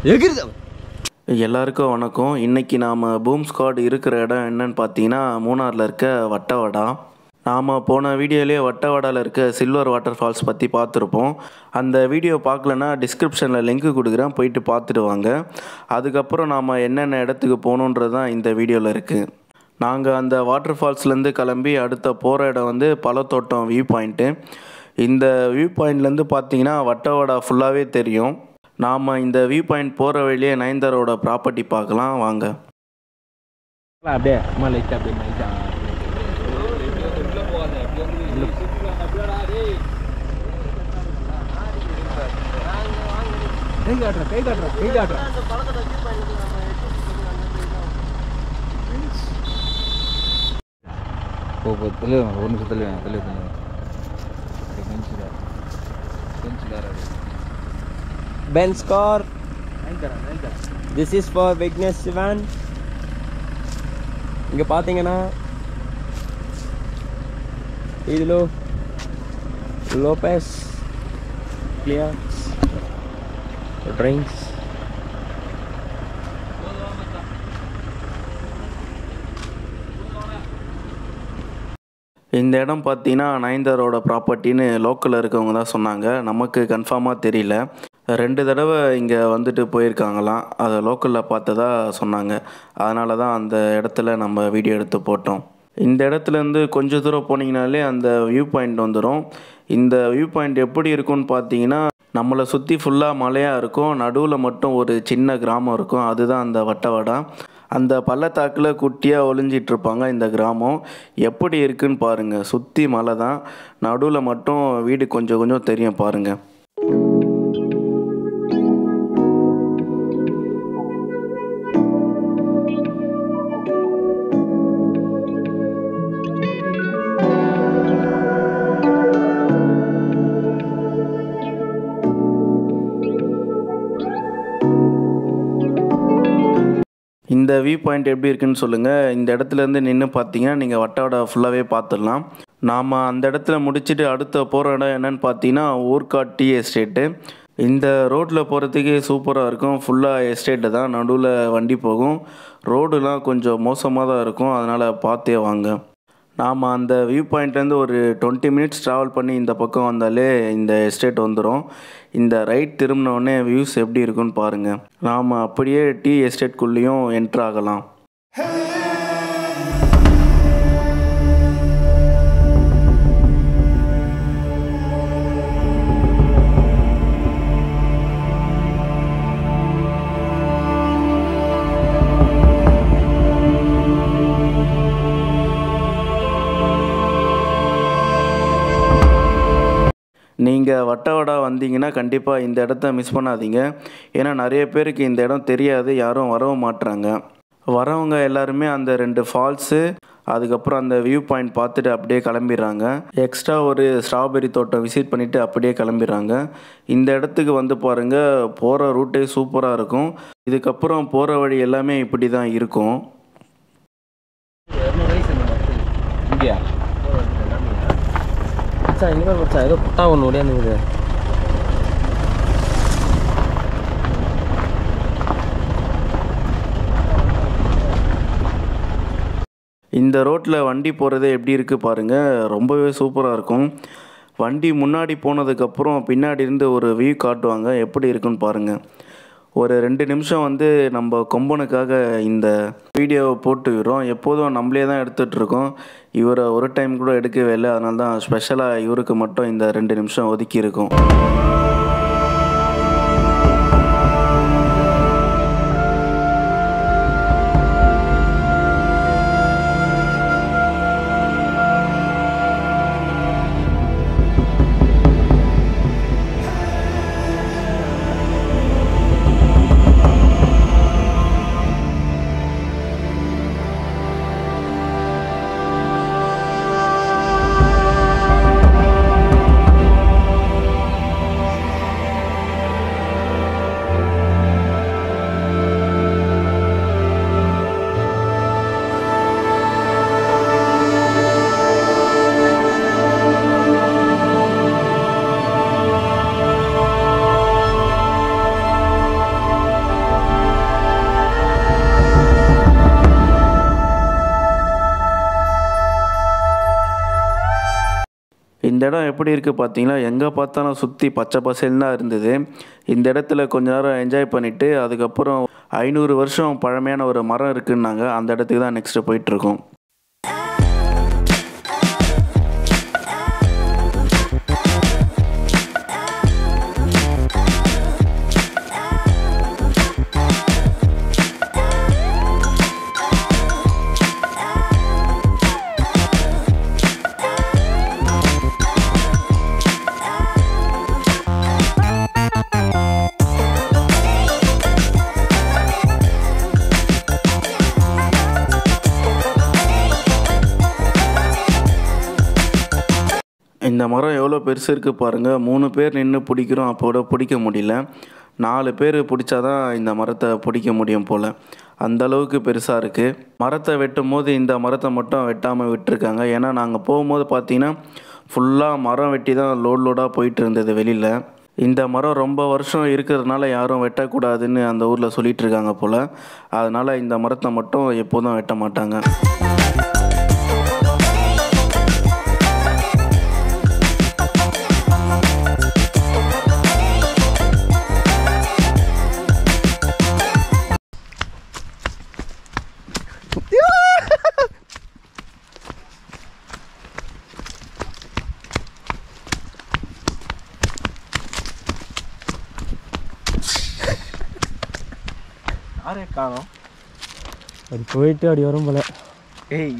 எகிருது எல்லாருக்கும் வணக்கம் இன்றைக்கி நாம் பூம் ஸ்குவாட் இருக்கிற இடம் என்னன்னு பார்த்தீங்கன்னா மூணாரில் இருக்க வட்டவடா நாம் போன வீடியோலேயே வட்டவடாவில் இருக்க சில்வர் வாட்டர் ஃபால்ஸ் பற்றி பார்த்துருப்போம் அந்த வீடியோ பார்க்கலன்னா டிஸ்கிரிப்ஷனில் லிங்க் கொடுக்குறேன் போயிட்டு பார்த்துட்டு வாங்க அதுக்கப்புறம் நாம் என்னென்ன இடத்துக்கு போகணுன்றது தான் இந்த வீடியோவில் இருக்குது நாங்கள் அந்த வாட்டர் ஃபால்ஸ்லேருந்து கிளம்பி அடுத்த போகிற இடம் வந்து பழத்தோட்டம் வியூ பாயிண்ட்டு இந்த வியூ பாயிண்ட்லேருந்து பார்த்தீங்கன்னா வட்டவடா ஃபுல்லாகவே தெரியும் நாம் இந்த வியூ பாயிண்ட் போகிற வழியே நயன்தாரோட ப்ராப்பர்ட்டி பார்க்கலாம் வாங்க அப்படியே அம்மா லைட்டாக அப்படியே லைட்டாக கை காட்டுறேன் கை காட்டுறேன் கை காட்டுறேன் போ போ தள்ளி வாங்க ஒரு நிமிஷம் தள்ளி வாங்க தள்ளி வாங்க கொஞ்சம் கொஞ்சம் Ben score. This is for Vignesh Sivan. இங்கே பார்த்தீங்கன்னா இதில் லோபஸ் கிளியர்ஸ் ட்ரிங்க்ஸ் இந்த இடம் பார்த்தீங்கன்னா நயன்தாரோட ப்ராப்பர்ட்டின்னு லோக்கலில் இருக்கவங்க தான் சொன்னாங்க நமக்கு கன்ஃபார்மாக தெரியல ரெண்டு தடவை இங்கே வந்துட்டு போயிருக்காங்களாம் அதை லோக்கலில் பார்த்ததா சொன்னாங்க அதனால தான் அந்த இடத்துல நம்ம வீடியோ எடுத்து போட்டோம் இந்த இடத்துலேருந்து கொஞ்சம் தூரம் போனீங்கனாலே அந்த வியூ பாயிண்ட் வந்துடும் இந்த வியூ பாயிண்ட் எப்படி இருக்கும்னு பார்த்தீங்கன்னா நம்மளை சுற்றி ஃபுல்லாக மலையாக இருக்கும் நடுவில் மட்டும் ஒரு சின்ன கிராமம் இருக்கும் அதுதான் அந்த வட்டவடா அந்த பள்ளத்தாக்கில் குட்டியாக ஒளிஞ்சிட்டு இருப்பாங்க இந்த கிராமம் எப்படி இருக்குன்னு பாருங்கள் சுற்றி மலை தான் நடுவில் மட்டும் வீடு கொஞ்சம் கொஞ்சம் தெரியும் பாருங்கள் இந்த வியூ பாயிண்ட் எப்படி இருக்குன்னு சொல்லுங்கள் இந்த இடத்துலேருந்து நின்று பார்த்தீங்கன்னா நீங்கள் வட்டவடை ஃபுல்லாகவே பார்த்துடலாம் நாம் அந்த இடத்துல முடிச்சுட்டு அடுத்த போகிற இடம் என்னன்னு பார்த்தீங்கன்னா ஊர்காட் டீ எஸ்டேட்டு இந்த ரோட்டில் போகிறதுக்கே சூப்பராக இருக்கும் ஃபுல்லாக எஸ்டேட்டு தான் நடுவில் வண்டி போகும் ரோடுலாம் கொஞ்சம் மோசமாக தான் இருக்கும் அதனால் பார்த்தே வாங்க நாம் அந்த வியூ பாயிண்ட்லேருந்து ஒரு டுவெண்ட்டி மினிட்ஸ் ட்ராவல் பண்ணி இந்த பக்கம் வந்தாலே இந்த எஸ்டேட் வந்துடும் இந்த ரைட் திரும்பினோடனே வியூஸ் எப்படி இருக்குன்னு பாருங்கள் நாம் அப்படியே டீ எஸ்டேட்குள்ளேயும் என்ட்ரு ஆகலாம் நீங்கள் வட்டவடா வந்தீங்கன்னா கண்டிப்பாக இந்த இடத்த மிஸ் பண்ணாதீங்க ஏன்னா நிறைய பேருக்கு இந்த இடம் தெரியாது யாரும் வரவும் மாட்றாங்க வரவங்க எல்லாருமே அந்த ரெண்டு ஃபால்ஸு அதுக்கப்புறம் அந்த வியூ பாயிண்ட் பார்த்துட்டு அப்படியே கிளம்பிடுறாங்க எக்ஸ்ட்ரா ஒரு ஸ்ட்ராபெரி தோட்டம் விசிட் பண்ணிவிட்டு அப்படியே கிளம்பிடுறாங்க இந்த இடத்துக்கு வந்து பாருங்கள் போகிற ரூட்டே சூப்பராக இருக்கும் இதுக்கப்புறம் போகிற வழி எல்லாமே இப்படி தான் இருக்கும் இங்கேயா மச்சான் இங்கே மச்சான் ஏதோ புட்டா ஒன்று ஓடியாந்துக்குது இந்த ரோட்டில் வண்டி போகிறது எப்படி இருக்குது பாருங்கள் ரொம்பவே சூப்பராக இருக்கும் வண்டி முன்னாடி போனதுக்கப்புறம் பின்னாடி இருந்து ஒரு வியூ காட்டுவாங்க எப்படி இருக்குன்னு பாருங்கள் ஒரு ரெண்டு நிமிஷம் வந்து நம்ம கொம்பனுக்காக இந்த வீடியோவை போட்டு விடுறோம் எப்போதும் நம்மளே தான் எடுத்துகிட்டு இருக்கோம் இவரை ஒரு டைம் கூட எடுக்கவே இல்லை அதனால தான் ஸ்பெஷலாக இவருக்கு மட்டும் இந்த ரெண்டு நிமிஷம் ஒதுக்கி இருக்கோம் இந்த இடம் எப்படி இருக்குது பார்த்தீங்களா எங்கே பார்த்தாலும் சுற்றி பச்சை பசேல்னு தான் இருந்தது இந்த இடத்துல கொஞ்ச நேரம் என்ஜாய் பண்ணிவிட்டு அதுக்கப்புறம் ஐநூறு வருஷம் பழமையான ஒரு மரம் இருக்குன்னாங்க அந்த இடத்துக்கு தான் நெக்ஸ்ட்டு போயிட்டுருக்கோம் இந்த மரம் எவ்வளோ பெருசு இருக்குது பாருங்கள் மூணு பேர் நின்று பிடிக்கிறோம் அப்போட பிடிக்க முடியல நாலு பேர் பிடிச்சாதான் இந்த மரத்தை பிடிக்க முடியும் போல் அந்த அளவுக்கு பெருசாக இருக்குது மரத்தை வெட்டும் போது இந்த மரத்தை மட்டும் வெட்டாமல் விட்டுருக்காங்க ஏன்னா நாங்கள் போகும்போது பார்த்தீங்கன்னா ஃபுல்லாக மரம் வெட்டி தான் லோட் லோடாக போயிட்டு இருந்தது வெளியில் இந்த மரம் ரொம்ப வருஷம் இருக்கிறதுனால யாரும் வெட்டக்கூடாதுன்னு அந்த ஊரில் சொல்லிட்டு இருக்காங்க போல் அதனால் இந்த மரத்தை மட்டும் எப்போதும் வெட்ட மாட்டாங்க யாரே காணோம் அப்படி போயிட்டு அப்படி வரும் போல ஏய்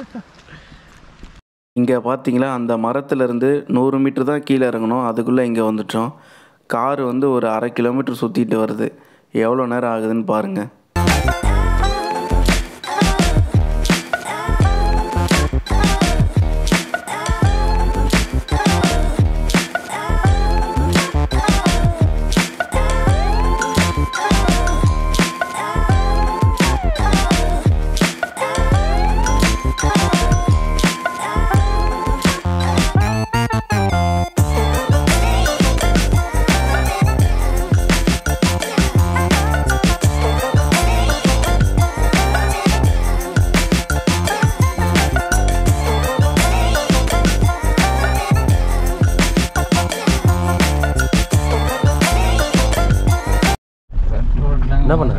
இங்கே பார்த்தீங்களா அந்த மரத்துலேருந்து நூறு மீட்டர் தான் கீழே இறங்கணும் அதுக்குள்ளே இங்கே வந்துட்டோம் கார் வந்து ஒரு அரை கிலோமீட்டர் சுற்றிட்டு வருது எவ்வளோ நேரம் ஆகுதுன்னு பாருங்கள் என்ன பண்ண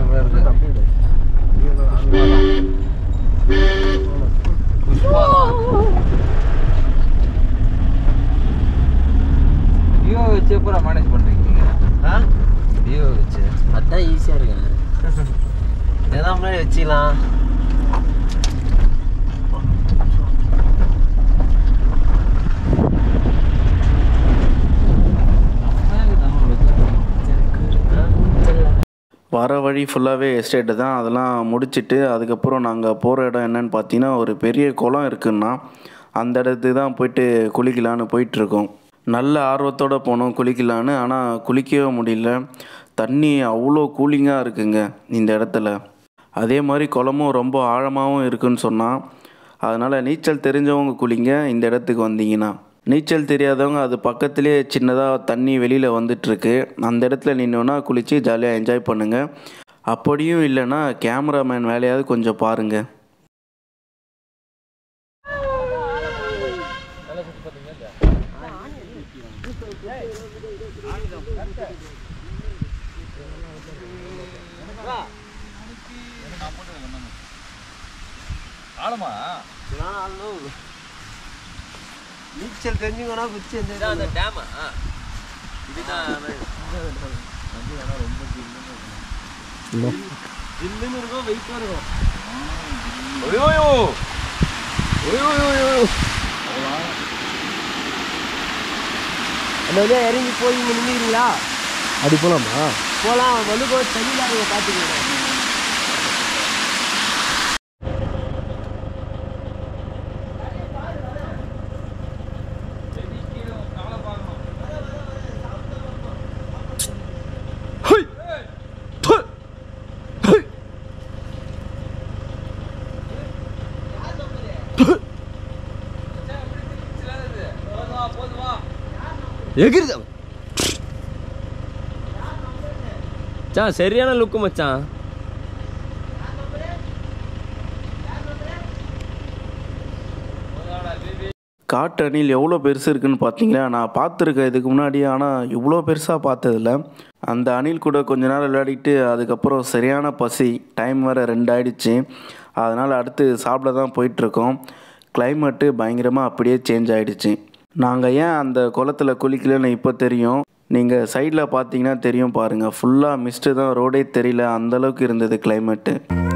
டியோ வச்சு பூரா மேனேஜ் பண்ணுறீங்க நீங்கள் டியோ வச்சு அதான் ஈஸியாக இருக்கு எதாவது முன்னாடி வச்சுக்கலாம் வர வழி ஃபுல்லாகவே எஸ்டேட்டு தான் அதெல்லாம் முடிச்சிட்டு அதுக்கப்புறம் நாங்கள் போகிற இடம் என்னன்னு பார்த்தீங்கன்னா ஒரு பெரிய குளம் இருக்குன்னா அந்த இடத்துக்கு தான் போயிட்டு குளிக்கலான்னு போயிட்டுருக்கோம் நல்ல ஆர்வத்தோடு போனோம் குளிக்கலான்னு ஆனால் குளிக்கவே முடியல தண்ணி அவ்வளோ கூலிங்காக இருக்குங்க இந்த இடத்துல அதே மாதிரி குளமும் ரொம்ப ஆழமாகவும் இருக்குன்னு சொன்னால் அதனால் நீச்சல் தெரிஞ்சவங்க குளிங்க இந்த இடத்துக்கு வந்தீங்கன்னா நீச்சல் தெரியாதவங்க அது பக்கத்துலேயே சின்னதாக தண்ணி வெளியில் வந்துட்டுருக்கு அந்த இடத்துல நின்னோன்னா குளித்து ஜாலியாக என்ஜாய் பண்ணுங்கள் அப்படியும் இல்லைன்னா கேமராமேன் வேலையாவது கொஞ்சம் பாருங்கள் ஆழமா நீச்சல் தெரிஞ்சுக்கணும் குச்சி அந்த டேமா இதுதான் ஜில்லுன்னு இருக்கும் வெயிட்டாக இருக்கும் ஐயோயோ அந்த வழியாக இறங்கி போய் இங்கே நின்றுக்கிறீங்களா அப்படி போலாமா போகலாம் வலுக்கோ தண்ணியில் அவங்க பார்த்துக்கலாம் எகிருது மச்சான் சரியான லுக்கு மச்சான் காட்டு அணில் எவ்வளோ பெருசு இருக்குன்னு பார்த்தீங்களா நான் பார்த்துருக்கேன் இதுக்கு முன்னாடி ஆனால் இவ்வளோ பெருசாக பார்த்ததில்ல அந்த அணில் கூட கொஞ்ச நேரம் விளையாடிட்டு அதுக்கப்புறம் சரியான பசி டைம் வேறு ரெண்டு ஆயிடுச்சு அதனால் அடுத்து சாப்பிட தான் போயிட்டுருக்கோம் கிளைமேட்டு பயங்கரமாக அப்படியே சேஞ்ச் ஆகிடுச்சு நாங்கள் ஏன் அந்த குளத்துல குளிக்கலன்னு இப்போ தெரியும் நீங்கள் சைடில் பார்த்தீங்கன்னா தெரியும் பாருங்கள் ஃபுல்லாக மிஸ்ட்டு தான் ரோடே தெரியல அந்தளவுக்கு இருந்தது கிளைமேட்டு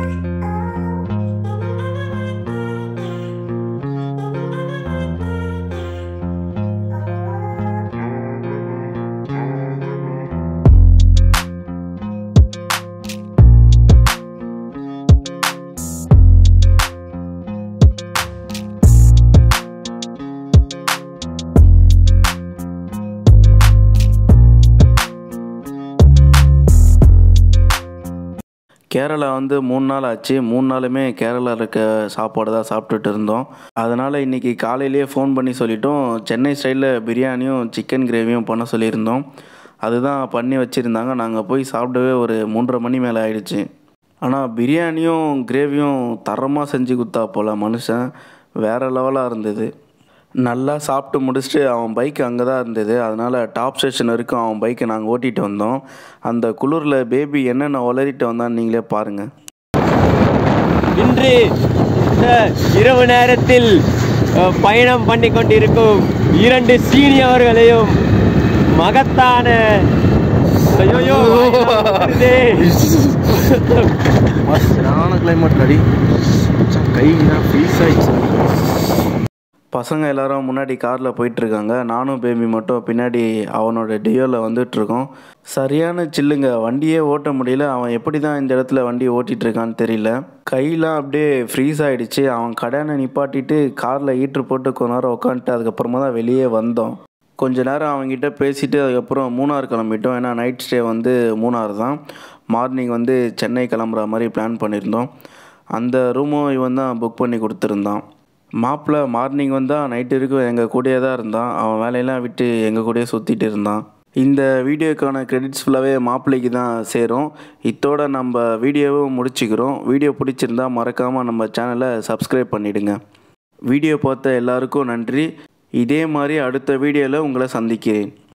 கேரளா வந்து மூணு நாள் ஆச்சு மூணு நாளுமே கேரளா இருக்க சாப்பாடு தான் சாப்பிட்டுட்டு இருந்தோம் அதனால் இன்றைக்கி காலையிலேயே ஃபோன் பண்ணி சொல்லிட்டோம் சென்னை ஸ்டைலில் பிரியாணியும் சிக்கன் கிரேவியும் பண்ண சொல்லியிருந்தோம் அதுதான் பண்ணி வச்சுருந்தாங்க நாங்கள் போய் சாப்பிடவே ஒரு மூன்றரை மணி மேலே ஆயிடுச்சு ஆனால் பிரியாணியும் கிரேவியும் தரமாக செஞ்சு கொடுத்தா போல் மனுஷன் வேறு லெவலாக இருந்தது நல்லா சாப்பிட்டு முடிச்சுட்டு அவன் பைக் அங்கே தான் இருந்தது அதனால் டாப் ஸ்டேஷன் வரைக்கும் அவன் பைக்கை நாங்கள் ஓட்டிகிட்டு வந்தோம் அந்த குளிரில் பேபி என்னென்ன உளறிட்டு வந்தான்னு நீங்களே பாருங்கள் இன்று இந்த இரவு நேரத்தில் அஹ், பயணம் பண்ணி கொண்டிருக்கும் இரண்டு சீனியவர்களையும் மகத்தான ஐயையோ, வருதே. சரியான கிளைமேட் அடி கை ஃப்ரீஸ் ஆயிடுச்சு பசங்க எல்லாரும் முன்னாடி காரில் போயிட்டுருக்காங்க நானும் பேபி மட்டும் பின்னாடி அவனோட டியோவில் வந்துட்டுருக்கோம் சரியான சில்லுங்க வண்டியே ஓட்ட முடியல அவன் எப்படி தான் இந்த இடத்துல வண்டி ஓட்டிகிட்டு இருக்கான்னு தெரியல கையெலாம் அப்படியே ஃப்ரீஸ் ஆகிடுச்சு அவன் கடனை நிப்பாட்டிட்டு காரில் ஈட்ரு போட்டு கொஞ்ச நேரம் உட்காந்துட்டு அதுக்கப்புறமா தான் வெளியே வந்தோம் கொஞ்ச நேரம் அவங்ககிட்ட பேசிட்டு அதுக்கப்புறம் மூணார் கிளம்பிட்டோம் ஏன்னா நைட் ஸ்டே வந்து மூணார் தான் மார்னிங் வந்து சென்னை கிளம்புற மாதிரி பிளான் பண்ணியிருந்தோம் அந்த ரூமும் இவன் தான் புக் பண்ணி கொடுத்துருந்தான் மாப்பிள்ளை மார்னிங் வந்தால் நைட்டு வரைக்கும் எங்கள் கூடயே தான் இருந்தான் அவன் வேலையெல்லாம் விட்டு எங்கள் கூடயே சுற்றிட்டு இருந்தான் இந்த வீடியோக்கான கிரெடிட்ஸ் ஃபுல்லாகவே மாப்பிள்ளைக்கு தான் சேரும் இத்தோட நம்ம வீடியோவும் முடிச்சுக்கிறோம் வீடியோ பிடிச்சிருந்தா மறக்காமல் நம்ம சேனலை சப்ஸ்கிரைப் பண்ணிவிடுங்க வீடியோ பார்த்த எல்லாருக்கும் நன்றி இதே மாதிரி அடுத்த வீடியோவில் உங்களை சந்திக்கிறேன்